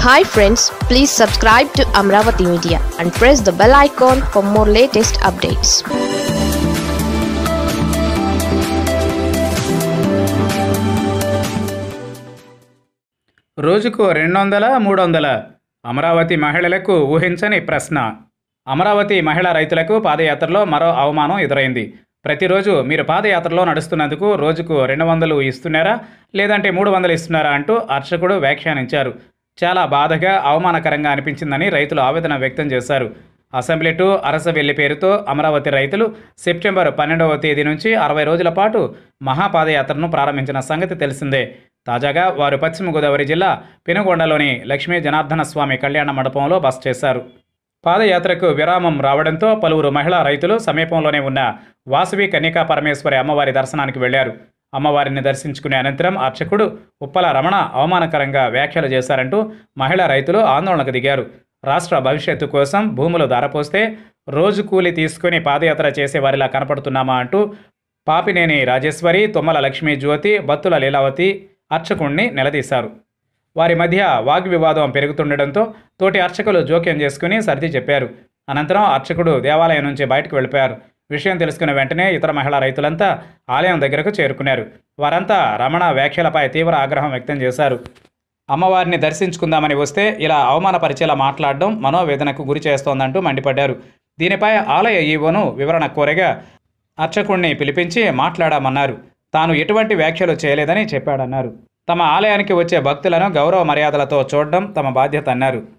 hi friends please subscribe to Amaravati media and press the bell icon for more latest updates రోజుకు రెండు వందల మూడు వందల అమరావతి మహిళలకు ఊహించని ప్రశ్న అమరావతి మహిళా రైతులకు పాదయాత్రలో మరో అవమానం ఎదురైంది ప్రతిరోజు మీరు పాదయాత్రలో నడుస్తున్నందుకు రోజుకు రెండు వందలు ఇస్తున్నారా లేదంటే మూడు వందలు ఇస్తున్నారా అంటూ అర్చకుడు వ్యాఖ్యానించారు చాలా బాధగా అవమానకరంగా అనిపించిందని రైతులు ఆవేదన వ్యక్తం చేశారు అసెంబ్లీ టు అరసవెల్లి పేరుతో అమరావతి రైతులు సెప్టెంబర్ పన్నెండవ తేదీ నుంచి అరవై రోజుల పాటు మహాపాదయాత్రను ప్రారంభించిన సంగతి తెలిసిందే తాజాగా వారు పశ్చిమ గోదావరి జిల్లా పెనుగొండలోని లక్ష్మీ జనార్దన స్వామి కళ్యాణ మండపంలో బస చేశారు పాదయాత్రకు విరామం రావడంతో పలువురు మహిళా రైతులు సమీపంలోనే ఉన్న వాసవి కన్యకా పరమేశ్వరి అమ్మవారి దర్శనానికి వెళ్లారు అమ్మవారిని దర్శించుకునే అనంతరం అర్చకుడు ఉప్పల రమణ అవమానకరంగా వ్యాఖ్యలు చేశారంటూ మహిళా రైతులు ఆందోళనకు దిగారు రాష్ట్ర భవిష్యత్తు కోసం భూములు ధారపోస్తే రోజు కూలి తీసుకుని పాదయాత్ర చేసే వారిలా కనపడుతున్నామా అంటూ పాపినేని రాజేశ్వరి తుమ్మల లక్ష్మీ జ్యోతి బత్తుల లీలావతి అర్చకుణ్ణి నిలదీశారు వారి మధ్య వాగ్వివాదం పెరుగుతుండటంతో తోటి అర్చకులు జోక్యం చేసుకుని సర్ది చెప్పారు అనంతరం అర్చకుడు దేవాలయం నుంచి బయటకు వెళ్ళిపోయారు విషయం తెలుసుకున్న వెంటనే ఇతర మహిళా రైతులంతా ఆలయం దగ్గరకు చేరుకున్నారు వారంతా రమణ వ్యాఖ్యలపై తీవ్ర ఆగ్రహం వ్యక్తం చేశారు అమ్మవారిని దర్శించుకుందామని వస్తే ఇలా అవమానపరిచేలా మాట్లాడడం మనోవేదనకు గురి చేస్తోందంటూ మండిపడ్డారు దీనిపై ఆలయ ఈవోను వివరణ కోరగా అర్చకుణ్ణి పిలిపించి మాట్లాడామన్నారు తాను ఎటువంటి వ్యాఖ్యలు చేయలేదని చెప్పాడన్నారు తమ ఆలయానికి వచ్చే భక్తులను గౌరవ మర్యాదలతో చూడడం తమ బాధ్యత అన్నారు